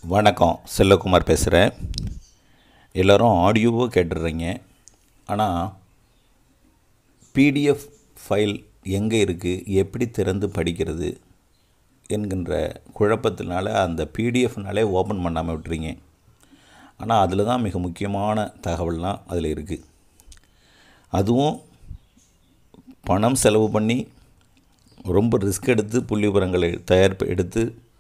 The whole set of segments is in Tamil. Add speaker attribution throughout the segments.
Speaker 1: வணக்கம் செல்லகுமார் பேசுகிறேன் எல்லோரும் ஆடியோவோ கேட்டுடுறீங்க ஆனால் பிடிஎஃப் ஃபைல் எங்கே இருக்குது எப்படி திறந்து படிக்கிறது என்கின்ற குழப்பத்தினால அந்த பிடிஎஃப்னாலே ஓப்பன் பண்ணாமல் விட்டுறீங்க ஆனால் அதில் தான் மிக முக்கியமான தகவல்லாம் அதில் இருக்குது அதுவும் பணம் செலவு பண்ணி ரொம்ப ரிஸ்க் எடுத்து புள்ளி விவரங்களை தயார் ப- எடுத்து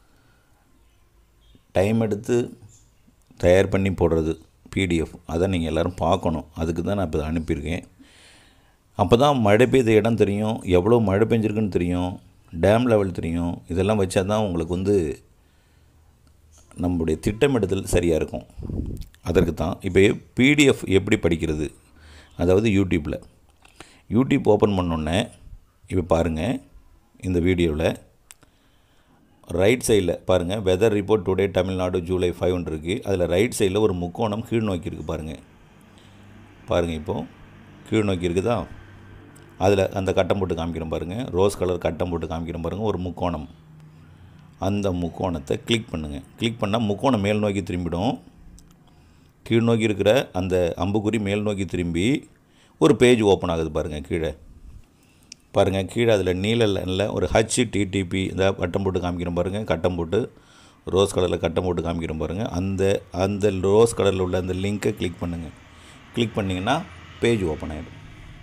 Speaker 1: டைம் எடுத்து தயார் பண்ணி போடுறது பிடிஎஃப் அதை நீங்கள் எல்லோரும் பார்க்கணும் அதுக்கு தான் நான் இப்போ இதை அனுப்பியிருக்கேன் அப்போ தான் மழை பெய்த இடம் தெரியும் எவ்வளோ மழை பெஞ்சிருக்குன்னு தெரியும் டேம் லெவல் தெரியும் இதெல்லாம் வச்சா தான் உங்களுக்கு வந்து நம்முடைய திட்டமிடுதல் சரியாக இருக்கும் அதற்கு தான் இப்போ பிடிஎஃப் எப்படி படிக்கிறது அதாவது யூடியூப்பில் யூடியூப் ஓப்பன் பண்ணோன்னே இப்போ பாருங்கள் இந்த வீடியோவில் ரைட் சைடில் பாருங்கள் weather report today Tamil Nadu July ஃபைவ்னு இருக்குது அதில் ரைட் சைடில் ஒரு முக்கோணம் கீழ் நோக்கி இருக்குது பாருங்கள் பாருங்கள் இப்போது கீழ் நோக்கி இருக்குதா அதில் அந்த கட்டம் போட்டு காமிக்கிறோம் பாருங்கள் ரோஸ் கலர் கட்டம் போட்டு காமிக்கிறோம் பாருங்கள் ஒரு முக்கோணம் அந்த முக்கோணத்தை கிளிக் பண்ணுங்கள் கிளிக் பண்ணால் முக்கோணம் மேல் நோக்கி திரும்பிடும் கீழ் நோக்கி இருக்கிற அந்த அம்புக்குறி மேல் நோக்கி திரும்பி ஒரு பேஜ் ஓப்பன் ஆகுது பாருங்கள் கீழே பாருங்கள் கீழே அதில் நீல லைனில் ஒரு ஹச் டிடிபி இந்த வட்டம் போட்டு காமிக்கிறோம் பாருங்கள் கட்டம் போட்டு ரோஸ் கலரில் கட்டம் போட்டு காமிக்கிறோம் பாருங்கள் அந்த அந்த ரோஸ் கலரில் உள்ள அந்த லிங்க்கை கிளிக் பண்ணுங்கள் கிளிக் பண்ணிங்கன்னா பேஜ் ஓப்பன் ஆகிடும்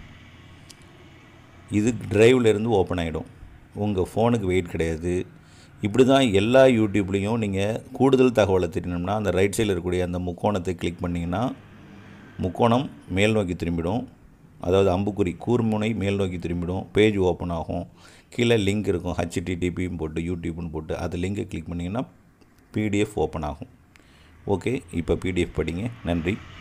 Speaker 1: இது டிரைவில் இருந்து ஓப்பன் ஆகிடும் உங்கள் ஃபோனுக்கு வெயிட் கிடையாது இப்படி தான் எல்லா யூடியூப்லேயும் நீங்கள் கூடுதல் தகவலை தெரியணும்னா அந்த ரைட் சைடில் இருக்கக்கூடிய அந்த முக்கோணத்தை கிளிக் பண்ணிங்கன்னா முக்கோணம் மேல் நோக்கி திரும்பிடும் அதாவது அம்புக்குறி கூர்முனை மேல் நோக்கி திரும்பிடும் பேஜ் ஓப்பன் ஆகும் கீழே லிங்க் இருக்கும் ஹச்டிடிபின்னு போட்டு யூடியூப்னு போட்டு அது லிங்கை கிளிக் பண்ணிங்கன்னா பிடிஎஃப் ஓப்பன் ஆகும் ஓகே இப்போ பிடிஎஃப் படிங்க நன்றி